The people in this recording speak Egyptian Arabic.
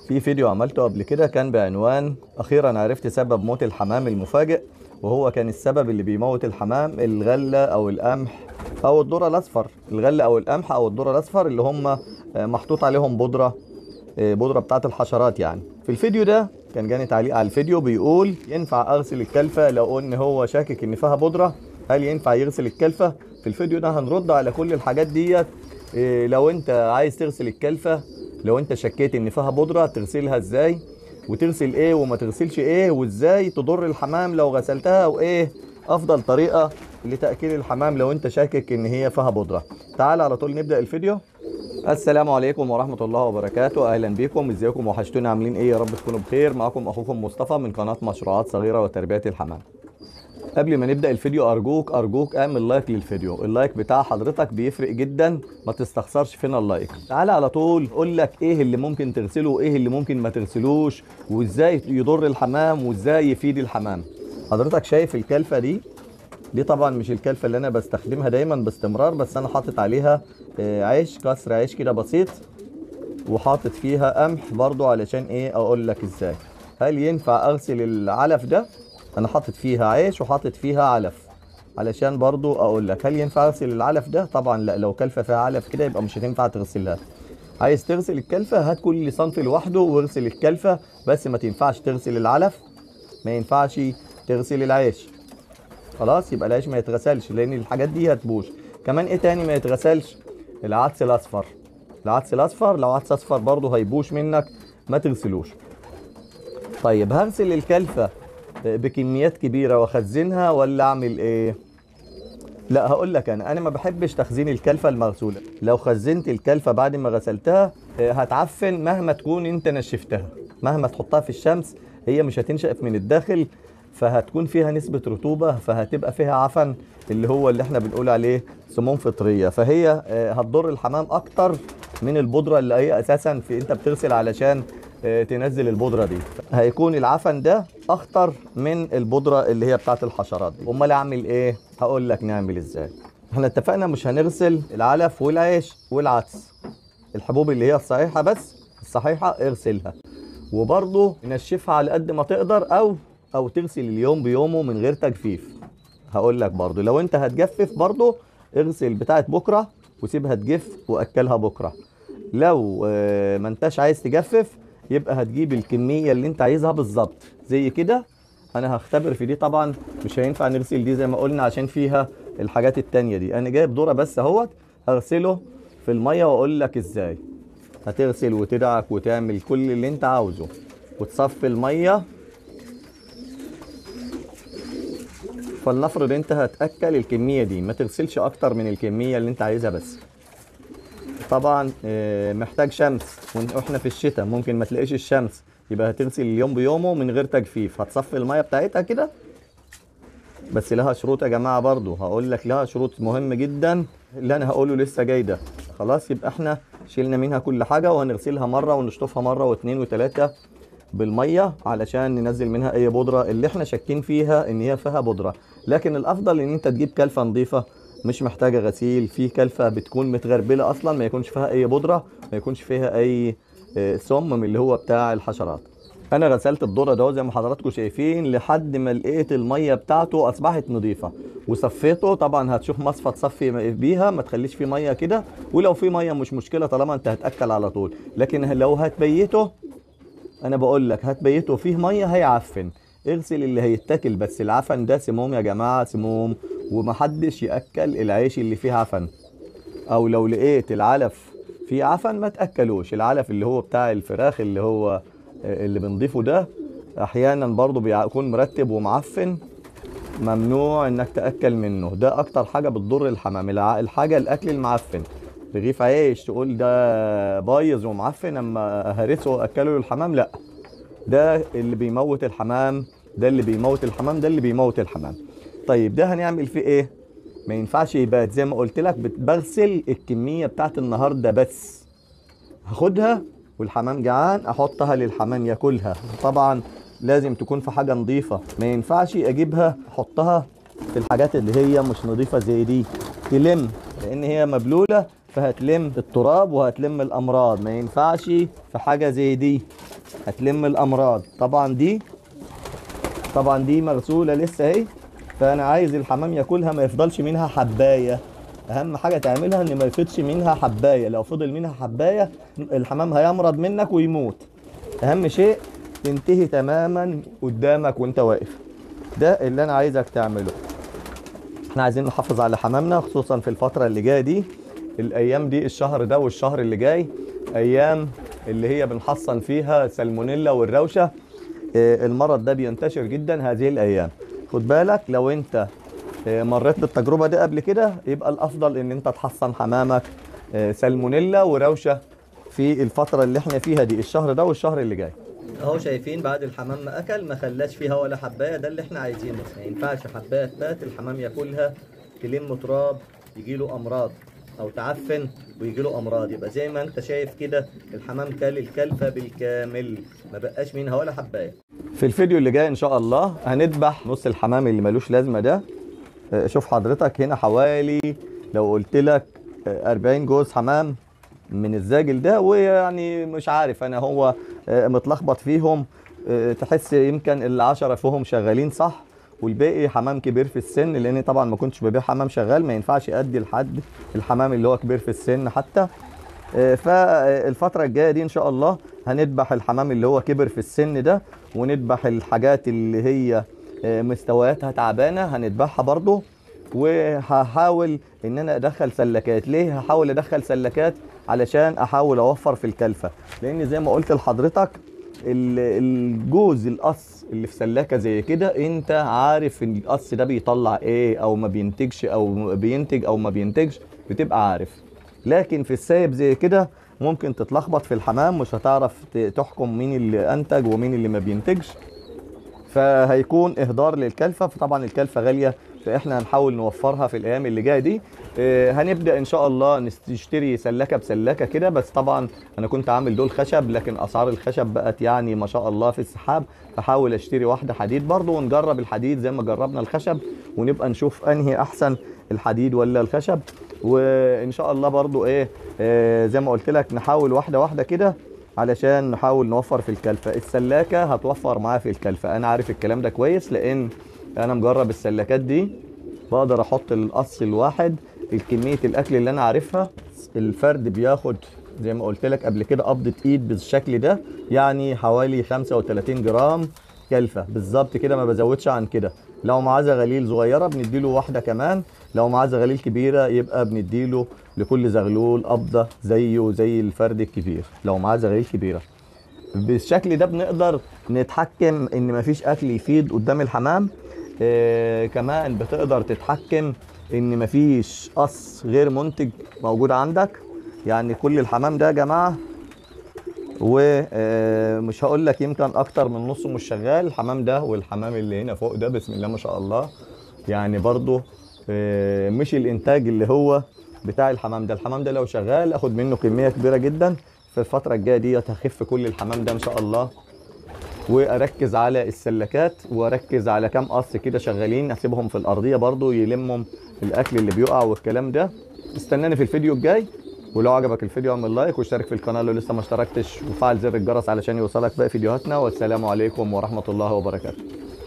في فيديو عملته قبل كده كان بعنوان اخيرا عرفت سبب موت الحمام المفاجئ وهو كان السبب اللي بيموت الحمام الغله او القمح او الذره الاصفر الغله او القمح او الذره الاصفر اللي هم محطوط عليهم بودره بودره بتاعه الحشرات يعني في الفيديو ده كان جاني تعليق على الفيديو بيقول ينفع اغسل الكلفه لو ان هو شاكك ان فيها بودره هل ينفع يغسل الكلفه في الفيديو ده هنرد على كل الحاجات ديت إيه لو انت عايز تغسل الكلفه لو انت شكيت ان فيها بودره تغسلها ازاي وتغسل ايه وما تغسلش ايه وازاي تضر الحمام لو غسلتها وايه افضل طريقه لتاكيل الحمام لو انت شاكك ان هي فيها بودره تعال على طول نبدا الفيديو السلام عليكم ورحمة الله وبركاته أهلا بكم ازيكم وحشتوني عاملين ايه يا رب تكونوا بخير معكم أخوكم مصطفى من قناة مشروعات صغيرة وتربية الحمام قبل ما نبدا الفيديو ارجوك ارجوك اعمل لايك للفيديو اللايك بتاع حضرتك بيفرق جدا ما تستخسرش فينا اللايك تعالى على طول اقول لك ايه اللي ممكن تغسله وايه اللي ممكن ما تغسلوش وازاي يضر الحمام وازاي يفيد الحمام حضرتك شايف الكلفه دي دي طبعا مش الكلفه اللي انا بستخدمها دايما باستمرار بس انا حاطط عليها عيش كسر عيش كده بسيط وحاطط فيها قمح برضو علشان ايه اقول لك ازاي هل ينفع اغسل العلف ده انا حاطط فيها عيش وحاطط فيها علف علشان برضو اقول لك هل ينفع اغسل العلف ده طبعا لا لو كلفه فيها علف كده يبقى مش هتنفع تغسلها عايز تغسل الكلفه هات كل صنف لوحده واغسل الكلفه بس ما تنفعش تغسل العلف ما ينفعش تغسل العيش خلاص يبقى العيش ما يتغسلش لان الحاجات دي هتبوش كمان ايه تاني ما يتغسلش العدس الاصفر العدس الاصفر لو عدس اصفر برضو هيبوش منك ما تغسلوش طيب هغسل الكلفه بكميات كبيره واخزنها ولا اعمل ايه لا هقول لك انا انا ما بحبش تخزين الكلفه المغسوله لو خزنت الكلفه بعد ما غسلتها هتعفن مهما تكون انت نشفتها مهما تحطها في الشمس هي مش هتنشف من الداخل فهتكون فيها نسبة رطوبة فهتبقى فيها عفن اللي هو اللي احنا بنقول عليه سموم فطرية فهي هتضر الحمام اكتر من البودرة اللي هي اساسا في انت بتغسل علشان تنزل البودره دي هيكون العفن ده اخطر من البودره اللي هي بتاعه الحشرات دي امال اعمل ايه هقول لك نعمل ازاي احنا اتفقنا مش هنغسل العلف والعيش والعدس الحبوب اللي هي الصحيحه بس الصحيحه اغسلها وبرضه نشفها على قد ما تقدر او او تغسل اليوم بيومه من غير تجفيف هقول لك برضه لو انت هتجفف برضه اغسل بتاعه بكره وسيبها تجف واكلها بكره لو ما انتش عايز تجفف يبقى هتجيب الكميه اللي انت عايزها بالظبط زي كده انا هختبر في دي طبعا مش هينفع نغسل دي زي ما قلنا عشان فيها الحاجات التانية دي انا جايب ذره بس اهوت هغسله في الميه واقول لك ازاي هتغسل وتدعك وتعمل كل اللي انت عاوزه وتصفي الميه فلنفرض انت هتاكل الكميه دي ما تغسلش اكتر من الكميه اللي انت عايزها بس طبعا محتاج شمس واحنا في الشتاء ممكن ما تلاقيش الشمس يبقى هتغسل اليوم بيومه من غير تجفيف هتصفي الميه بتاعتها كده بس لها شروط يا جماعه برضو هقول لك لها شروط مهم جدا اللي انا هقوله لسه جاي ده خلاص يبقى احنا شيلنا منها كل حاجه وهنغسلها مره ونشطفها مره واثنين وثلاثه بالميه علشان ننزل منها اي بودره اللي احنا شاكين فيها ان هي فيها بودره لكن الافضل ان انت تجيب كلفه نظيفه مش محتاجه غسيل في كلفه بتكون متغربله اصلا ما يكونش فيها اي بودره ما يكونش فيها اي سم من اللي هو بتاع الحشرات انا غسلت الذره ده زي ما حضراتكم شايفين لحد ما لقيت الميه بتاعته اصبحت نظيفه وصفيته طبعا هتشوف مصفى تصفي بيها ما تخليش فيه ميه كده ولو في ميه مش مشكله طالما انت هتاكل على طول لكن لو هتبيته انا بقول لك هتبيته فيه ميه هيعفن اغسل اللي هيتاكل بس العفن ده سموم يا جماعه سموم ومحدش ياكل العيش اللي فيه عفن او لو لقيت العلف فيه عفن ما تاكلوش العلف اللي هو بتاع الفراخ اللي هو اللي بنضيفه ده احيانا برضه بيكون مرتب ومعفن ممنوع انك تاكل منه ده اكتر حاجه بتضر الحمام الحاجه الاكل المعفن رغيف عيش تقول ده بايظ ومعفن اما هرسه واكله للحمام لا ده اللي بيموت الحمام ده اللي بيموت الحمام ده اللي بيموت الحمام طيب ده هنعمل فيه ايه ما ينفعش يبات زي ما قلت لك بغسل الكميه بتاعت النهارده بس هاخدها والحمام جعان احطها للحمام ياكلها طبعا لازم تكون في حاجه نظيفه ما ينفعش اجيبها احطها في الحاجات اللي هي مش نظيفه زي دي تلم لان هي مبلوله فهتلم التراب وهتلم الامراض ما ينفعش في حاجه زي دي هتلم الامراض طبعا دي طبعا دي مغسوله لسه اهي فانا عايز الحمام ياكلها ما يفضلش منها حبايه اهم حاجه تعملها ان ما يفضش منها حبايه لو فضل منها حبايه الحمام هيمرض منك ويموت اهم شيء تنتهي تماما قدامك وانت واقف ده اللي انا عايزك تعمله احنا عايزين نحافظ على حمامنا خصوصا في الفتره اللي جايه دي الايام دي الشهر ده والشهر اللي جاي ايام اللي هي بنحصن فيها سالمونيلا والروشه آه، المرض ده بينتشر جدا هذه الايام خد بالك لو انت آه، مريت بالتجربه دي قبل كده يبقى الافضل ان انت تحصن حمامك آه، سالمونيلا وروشه في الفتره اللي احنا فيها دي الشهر ده والشهر اللي جاي اهو شايفين بعد الحمام ما اكل ما خلاش فيها ولا حبايه ده اللي احنا عايزينه ما ينفعش حبايه تبات الحمام ياكلها تلم تراب يجي له امراض او تعفن ويجي له امراض يبقى زي ما انت شايف كده الحمام كل الكلفه بالكامل ما بقاش منها ولا حبايه في الفيديو اللي جاي ان شاء الله هنذبح نص الحمام اللي ملوش لازمه ده آه، شوف حضرتك هنا حوالي لو قلت لك آه، 40 جوز حمام من الزاجل ده ويعني مش عارف انا هو آه، متلخبط فيهم آه، تحس يمكن العشرة فيهم شغالين صح والباقي حمام كبير في السن لان طبعا ما كنتش ببيع حمام شغال ما ينفعش يأدي لحد الحمام اللي هو كبير في السن حتى آه، فالفترة الجاية دي ان شاء الله هنذبح الحمام اللي هو كبر في السن ده ونذبح الحاجات اللي هي آه، مستوياتها تعبانة هنذبحها برضو وهحاول ان انا ادخل سلكات ليه هحاول ادخل سلكات علشان احاول اوفر في الكلفه لان زي ما قلت لحضرتك ال- الجوز القص اللي في سلاكه زي كده انت عارف ان القص ده بيطلع ايه او ما بينتجش او بينتج او ما بينتجش بتبقى عارف لكن في السايب زي كده ممكن تتلخبط في الحمام مش هتعرف ت- تحكم مين اللي انتج ومين اللي ما بينتجش فهيكون اهدار للكلفه فطبعا الكلفه غاليه فاحنا هنحاول نوفرها في الايام اللي جايه دي آه، هنبدا ان شاء الله نست- نشتري سلاكه بسلاكه كده بس طبعا انا كنت عامل دول خشب لكن اسعار الخشب بقت يعني ما شاء الله في السحاب فحاول اشتري واحده حديد برضو ونجرب الحديد زي ما جربنا الخشب ونبقى نشوف انهي احسن الحديد ولا الخشب وان شاء الله برضو ايه آه، زي ما قلت لك نحاول واحده واحده كده علشان نحاول نوفر في الكلفة السلاكة هتوفر معايا في الكلفة أنا عارف الكلام ده كويس لأن أنا مجرب السلاكات دي بقدر أحط القص الواحد الكمية الأكل اللي أنا عارفها الفرد بياخد زي ما قلت لك قبل كده قبضة إيد بالشكل ده يعني حوالي 35 جرام كلفة بالظبط كده ما بزودش عن كده لو معاه زغاليل صغيرة بنديله واحدة كمان لو معاه زغاليل كبيرة يبقى بنديله لكل زغلول قبضة زيه زي الفرد الكبير لو معاه زغاليل كبيرة بالشكل ده بنقدر نتحكم ان مفيش اكل يفيد قدام الحمام آه كمان بتقدر تتحكم ان مفيش قص غير منتج موجود عندك يعني كل الحمام ده يا جماعه ومش هقول لك يمكن اكتر من نصه مش شغال الحمام ده والحمام اللي هنا فوق ده بسم الله ما شاء الله يعني برضه آه، مش الانتاج اللي هو بتاع الحمام ده الحمام ده لو شغال اخد منه كميه كبيره جدا في الفتره الجايه ديت هخف كل الحمام ده ان شاء الله واركز على السلكات واركز على كام قص كده شغالين اسيبهم في الارضيه برضو يلمهم الاكل اللي بيقع والكلام ده استناني في الفيديو الجاي ولو عجبك الفيديو اعمل لايك واشترك في القناه لو لسه ما اشتركتش وفعل زر الجرس علشان يوصلك باقي فيديوهاتنا والسلام عليكم ورحمه الله وبركاته